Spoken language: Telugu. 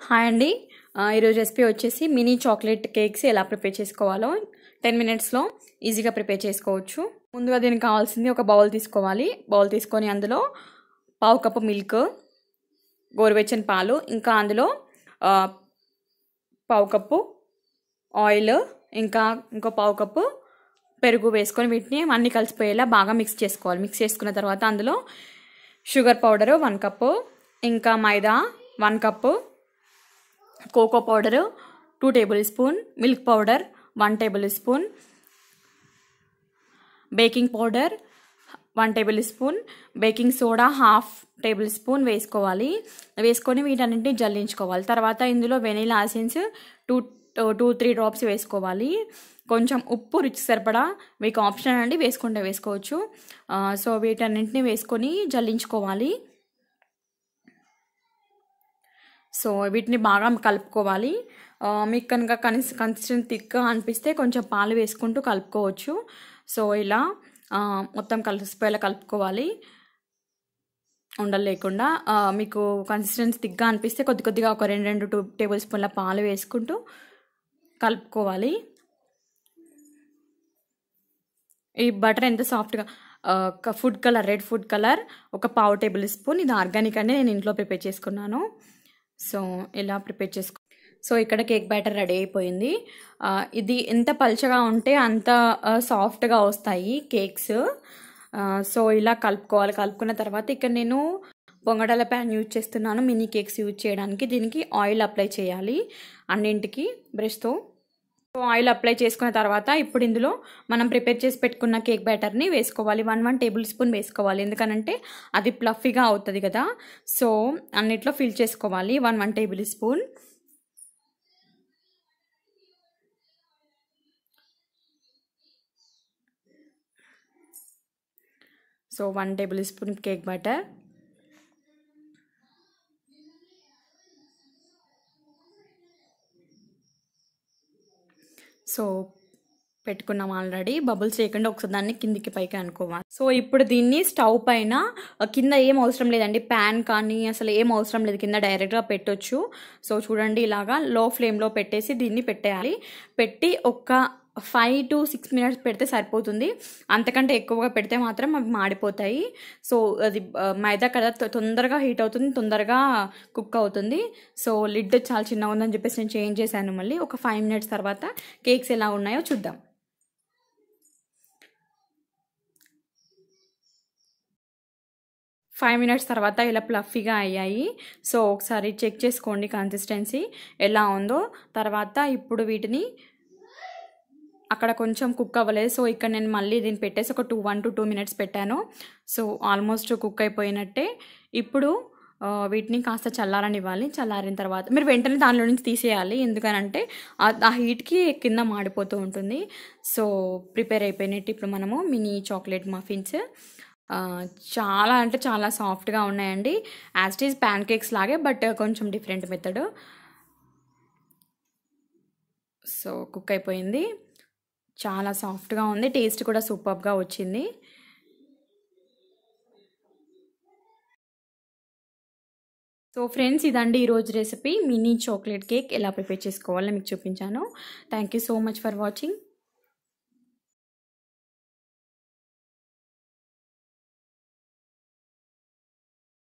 హాయ్ అండి ఆ, ఈరోజు రెసిపీ వచ్చేసి మినీ చాక్లెట్ కేక్స్ ఎలా ప్రిపేర్ చేసుకోవాలో టెన్ మినిట్స్లో ఈజీగా ప్రిపేర్ చేసుకోవచ్చు ముందుగా దీనికి కావాల్సింది ఒక బౌల్ తీసుకోవాలి బౌల్ తీసుకొని అందులో పావు కప్పు మిల్క్ గోరువెచ్చని పాలు ఇంకా అందులో ఆ, పావు కప్పు ఆయిల్ ఇంకా ఇంకో పావు కప్పు పెరుగు వేసుకొని వీటిని అన్నీ కలిసిపోయేలా బాగా మిక్స్ చేసుకోవాలి మిక్స్ చేసుకున్న తర్వాత అందులో షుగర్ పౌడరు వన్ కప్పు ఇంకా మైదా one cup cocoa powder two tablespoon milk powder one tablespoon baking powder one tablespoon baking soda half tablespoon వేసుకోవాలి వేసుకొని వీటన్నింటినీ జల్లించుకోవాలి తర్వాత ఇందులో vanilla essence two two three drops వేసుకోవాలి కొంచెం ఉప్పు రుచి సరిపడా మీకు ఆప్షన్ అండి వేసుకుంటే వేసుకోవచ్చు ఆ, సో వీటన్నింటినీ వేసుకొని జల్లించుకోవాలి సో వీటిని బాగా కలుపుకోవాలి ఆ, మీకు కనుక కన్స్ కన్సిస్టెంట్ థిక్గా అనిపిస్తే కొంచెం పాలు వేసుకుంటూ కలుపుకోవచ్చు సో ఇలా ఆ, మొత్తం కలిసిపోయేలా కలుపుకోవాలి ఉండలు లేకుండా ఆ, మీకు కన్సిస్టెన్సీ థిక్గా అనిపిస్తే కొద్ది కొద్దిగా ఒక రెండు రెండు టూ టేబుల్ స్పూన్ల పాలు వేసుకుంటూ కలుపుకోవాలి ఈ బటర్ ఎంత సాఫ్ట్గా food colour red food colour ఒక పావు టేబుల్ స్పూన్ ఇది ఆర్గానిక్ అండి నేను ఇంట్లో ప్రిపేర్ చేసుకున్నాను సో ఇలా ప్రిపేర్ చేసుకో సో ఇక్కడ కేక్ బ్యాటర్ రెడీ అయిపోయింది ఆ, ఇది ఎంత పల్చగా ఉంటే అంత సాఫ్ట్గా వస్తాయి కేక్స్ ఆ, సో ఇలా కలుపుకోవాలి కలుపుకున్న తర్వాత ఇక్కడ నేను పొంగడాల ప్యాన్ యూజ్ చేస్తున్నాను మినీ కేక్స్ యూజ్ చేయడానికి దీనికి ఆయిల్ అప్లై చేయాలి అన్నింటికి బ్రష్తో సో ఆయిల్ అప్లై చేసుకున్న తర్వాత ఇప్పుడు ఇందులో మనం ప్రిపేర్ చేసి పెట్టుకున్న కేక్ బ్యాటర్ని వేసుకోవాలి వన్ వన్ టేబుల్ స్పూన్ వేసుకోవాలి ఎందుకనంటే అది ప్లఫీగా అవుతుంది కదా సో అన్నిట్లో ఫిల్ చేసుకోవాలి one one tablespoon so one tablespoon cake butter so పెట్టుకున్నాం ఆల్రెడీ బబుల్స్ చేయకుండా ఒకసారి దాన్ని కిందికి పైకి అనుకోవాలి సో ఇప్పుడు దీన్ని స్టవ్ పైన కింద ఏం అవసరం లేదండి ప్యాన్ కానీ అసలు ఏం అవసరం లేదు కింద డైరెక్ట్గా పెట్టొచ్చు సో చూడండి ఇలాగా లో ఫ్లేమ్లో పెట్టేసి దీన్ని పెట్టేయాలి పెట్టి ఒక ఫైవ్ టు సిక్స్ మినిట్స్ పెడితే సరిపోతుంది అంతకంటే ఎక్కువగా పెడితే మాత్రం అవి మాడిపోతాయి సో అది ఆ, మైదా కదా తొ- తొందరగా హీట్ అవుతుంది తొందరగా కుక్ అవుతుంది సో లిడ్ చాలా చిన్నగా ఉందని చెప్పేసి నేను చేంజ్ చేశాను మళ్ళీ ఒక ఫైవ్ మినిట్స్ తర్వాత కేక్స్ ఎలా ఉన్నాయో చూద్దాం ఫైవ్ మినిట్స్ తర్వాత ఇలా ప్లఫీగా అయ్యాయి సో ఒకసారి చెక్ చేసుకోండి కన్సిస్టెన్సీ ఎలా ఉందో తర్వాత ఇప్పుడు వీటిని అక్కడ కొంచెం కుక్ అవ్వలేదు సో ఇక్కడ నేను మళ్ళీ దీన్ని పెట్టేసి ఒక two one to two minutes పెట్టాను సో ఆల్మోస్ట్ కుక్ అయిపోయినట్టే ఇప్పుడు ఆ, వీటిని కాస్త చల్లారనివ్వాలి చల్లారిన తర్వాత మీరు వెంటనే దానిలో నుంచి తీసేయాలి ఎందుకనంటే ఆ- ఆ హీట్కి కింద మాడిపోతూ ఉంటుంది సో ప్రిపేర్ అయిపోయినట్టు ఇప్పుడు మనము మినీ చాక్లెట్ మఫిన్స్ ఆ, చాలా అంటే చాలా సాఫ్ట్గా ఉన్నాయండి as it is pancakes లాగే బట్ కొంచెం డిఫరెంట్ మెథడ్ సో కుక్ అయిపోయింది చాలా సాఫ్ట్గా ఉంది టేస్ట్ కూడా సూపర్గా వచ్చింది సో ఫ్రెండ్స్ ఇదండి ఈరోజు రెసిపీ మినీ చాక్లెట్ కేక్ ఎలా ప్రిపేర్ చేసుకోవాలో మీకు చూపించాను thank you so much for watching